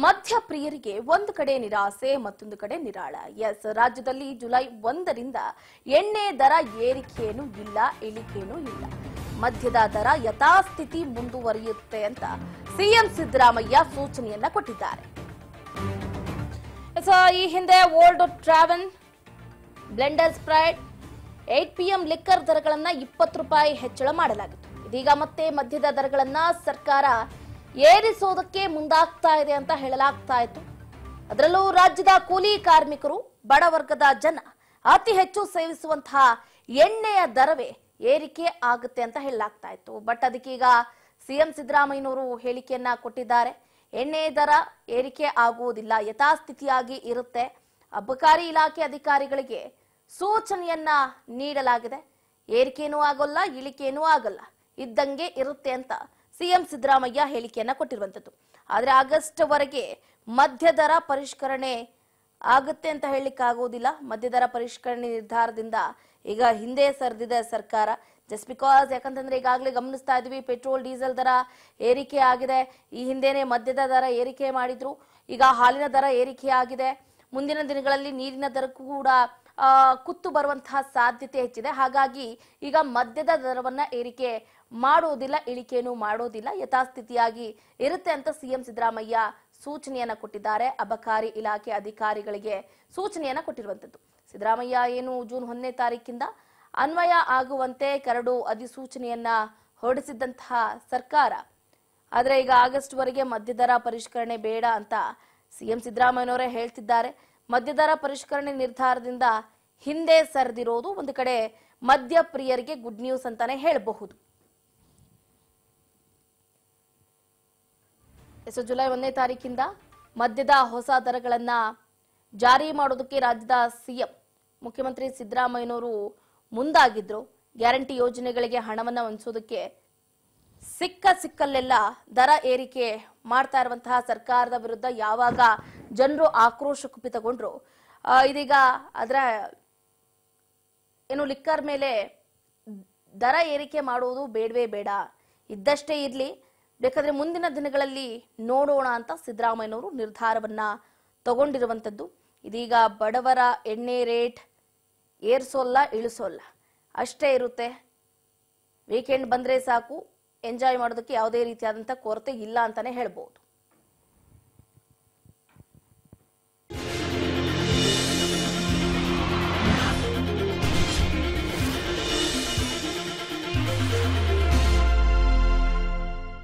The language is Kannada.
ಮದ್ಯಪ್ರಿಯರಿಗೆ ಒಂದು ಕಡೆ ನಿರಾಸೆ ಮತ್ತೊಂದು ಕಡೆ ನಿರಾಳ ಎಸ್ ರಾಜ್ಯದಲ್ಲಿ ಜುಲೈ ಒಂದರಿಂದ ಎಣ್ಣೆ ದರ ಏರಿಕೆಯೇನೂ ಇಲ್ಲ ಇಳಿಕೆಯೂ ಇಲ್ಲ ಮದ್ಯದ ದರ ಯಥಾಸ್ಥಿತಿ ಮುಂದುವರಿಯುತ್ತೆ ಅಂತ ಸಿಎಂ ಸಿದ್ದರಾಮಯ್ಯ ಸೂಚನೆಯನ್ನ ಕೊಟ್ಟಿದ್ದಾರೆ ಎಸ್, ಈ ಹಿಂದೆ Old Tavern Blenders Pride eight P M liquor ದರಗಳನ್ನ ಇಪ್ಪತ್ತು ರೂಪಾಯಿ ಹೆಚ್ಚಳ ಮಾಡಲಾಗಿತ್ತು ಇದೀಗ ಮತ್ತೆ ಮದ್ಯದ ದರಗಳನ್ನ ಸರ್ಕಾರ ಏರಿಸೋದಕ್ಕೆ ಮುಂದಾಗ್ತಾ ಇದೆ ಅಂತ ಹೇಳಲಾಗ್ತಾ ಇತ್ತು ಅದರಲ್ಲೂ ರಾಜ್ಯದ ಕೂಲಿ ಕಾರ್ಮಿಕರು ಬಡವರ್ಗದ ಜನ ಅತಿ ಹೆಚ್ಚು ಸೇವಿಸುವಂತಹ ಎಣ್ಣೆಯ ದರವೇ ಏರಿಕೆ ಆಗುತ್ತೆ ಅಂತ ಹೇಳಲಾಗ್ತಾ ಇತ್ತು ಬಟ್ ಅದಕ್ಕೀಗ ಸಿಎಂ ಸಿದ್ದರಾಮಯ್ಯನವರು ಹೇಳಿಕೆಯನ್ನ ಕೊಟ್ಟಿದ್ದಾರೆ ಎಣ್ಣೆ ದರ ಏರಿಕೆ ಆಗುವುದಿಲ್ಲ ಯಥಾಸ್ಥಿತಿಯಾಗಿ ಇರುತ್ತೆ ಅಬಕಾರಿ ಇಲಾಖೆ ಅಧಿಕಾರಿಗಳಿಗೆ ಸೂಚನೆಯನ್ನ ನೀಡಲಾಗಿದೆ ಏರಿಕೆನೂ ಆಗೋಲ್ಲ ಇಳಿಕೆನೂ ಆಗಲ್ಲ ಇದ್ದಂಗೆ ಇರುತ್ತೆ ಅಂತ ಸಿಎಂ ಸಿದ್ದರಾಮಯ್ಯ ಹೇಳಿಕೆಯನ್ನ ಕೊಟ್ಟಿರುವಂತದ್ದು ಆದ್ರೆ ಆಗಸ್ಟ್ ವರೆಗೆ ಮಧ್ಯ ದರ ಪರಿಷ್ಕರಣೆ ಆಗುತ್ತೆ ಅಂತ ಹೇಳಲಿಕ್ಕೆ ಆಗೋದಿಲ್ಲ ಮಧ್ಯದರ ಪರಿಷ್ಕರಣೆ ನಿರ್ಧಾರದಿಂದ ಈಗ ಹಿಂದೆ ಸರಿದಿದೆ ಸರ್ಕಾರ ಜಸ್ಟ್ ಬಿಕಾಸ್ ಯಾಕಂತಂದ್ರೆ ಈಗಾಗಲೇ ಗಮನಿಸ್ತಾ ಇದ್ವಿ ಪೆಟ್ರೋಲ್ ಡೀಸೆಲ್ ದರ ಏರಿಕೆ ಆಗಿದೆ ಈ ಹಿಂದೆನೆ ಮದ್ಯದ ದರ ಏರಿಕೆ ಮಾಡಿದ್ರು ಈಗ ಹಾಲಿನ ದರ ಏರಿಕೆ ಆಗಿದೆ ಮುಂದಿನ ದಿನಗಳಲ್ಲಿ ನೀರಿನ ದರ ಕೂಡ ಆ, ಕುತ್ತು ಬರುವಂತಹ ಸಾಧ್ಯತೆ ಹೆಚ್ಚಿದೆ ಹಾಗಾಗಿ ಈಗ ಮದ್ಯದ ದರವನ್ನ ಏರಿಕೆ ಮಾಡುವುದಿಲ್ಲ ಇಳಿಕೆಯನ್ನು ಮಾಡೋದಿಲ್ಲ ಯಥಾಸ್ಥಿತಿಯಾಗಿ ಇರುತ್ತೆ ಅಂತ ಸಿಎಂ ಸಿದ್ದರಾಮಯ್ಯ ಸೂಚನೆಯನ್ನ ಕೊಟ್ಟಿದ್ದಾರೆ ಅಬಕಾರಿ ಇಲಾಖೆ ಅಧಿಕಾರಿಗಳಿಗೆ ಸೂಚನೆಯನ್ನ ಕೊಟ್ಟಿರುವಂತದ್ದು ಸಿದ್ದರಾಮಯ್ಯ ಏನು ಜೂನ್ ಒಂದನೇ ತಾರೀಕಿಂದ ಅನ್ವಯ ಆಗುವಂತೆ ಕರಡು ಅಧಿಸೂಚನೆಯನ್ನ ಹೊರಡಿಸಿದ್ದಂತಹ ಸರ್ಕಾರ ಆದ್ರೆ ಈಗ ಆಗಸ್ಟ್ ವರೆಗೆ ಮದ್ಯದರ ಪರಿಷ್ಕರಣೆ ಬೇಡ ಅಂತ ಸಿಎಂ ಸಿದ್ದರಾಮಯ್ಯನವರೇ ಹೇಳ್ತಿದ್ದಾರೆ ಮದ್ಯದರ ಪರಿಷ್ಕರಣೆ ನಿರ್ಧಾರದಿಂದ ಹಿಂದೆ ಸರಿದಿರೋದು ಒಂದು ಕಡೆ ಮದ್ಯ ಪ್ರಿಯರಿಗೆ ಗುಡ್ ನ್ಯೂಸ್ ಅಂತಾನೆ ಹೇಳಬಹುದು ಎಸ್ ಜುಲೈ ಒಂದನೇ ತಾರೀಕಿಂದ ಮದ್ಯದ ಹೊಸ ದರಗಳನ್ನ ಜಾರಿ ಮಾಡೋದಕ್ಕೆ ರಾಜ್ಯದ ಸಿಎಂ ಮುಖ್ಯಮಂತ್ರಿ ಸಿದ್ದರಾಮಯ್ಯನವರು ಮುಂದಾಗಿದ್ರು ಗ್ಯಾರಂಟಿ ಯೋಜನೆಗಳಿಗೆ ಹಣವನ್ನ ಹೊಂದಿಸೋದಕ್ಕೆ ಸಿಕ್ಕ ಸಿಕ್ಕಲ್ಲೆಲ್ಲ ದರ ಏರಿಕೆ ಮಾಡ್ತಾ ಇರುವಂತಹ ಸರ್ಕಾರದ ವಿರುದ್ಧ ಯಾವಾಗ ಜನರು ಆಕ್ರೋಶ ಕುಪಿತಗೊಂಡ್ರು ಆ, ಇದೀಗ ಅದರ ಏನು ಲಿಕ್ಕರ್ ಮೇಲೆ ದರ ಏರಿಕೆ ಮಾಡುವುದು ಬೇಡವೇ ಬೇಡ ಇದ್ದಷ್ಟೇ ಇರಲಿ ಬೇಕಾದ್ರೆ ಮುಂದಿನ ದಿನಗಳಲ್ಲಿ ನೋಡೋಣ ಅಂತ ಸಿದ್ದರಾಮಯ್ಯನವರು ನಿರ್ಧಾರವನ್ನ ತಗೊಂಡಿರುವಂಥದ್ದು ಇದೀಗ ಬಡವರ ಎಣ್ಣೆ ರೇಟ್ ಏರ್ಸೋಲ್ಲ ಇಳಿಸೋಲ್ಲ ಅಷ್ಟೇ ಇರುತ್ತೆ ವೀಕೆಂಡ್ ಬಂದ್ರೆ ಸಾಕು ಎಂಜಾಯ್ ಮಾಡೋದಕ್ಕೆ ಯಾವುದೇ ರೀತಿಯಾದಂಥ ಕೊರತೆ ಇಲ್ಲ ಅಂತಾನೆ ಹೇಳ್ಬೋದು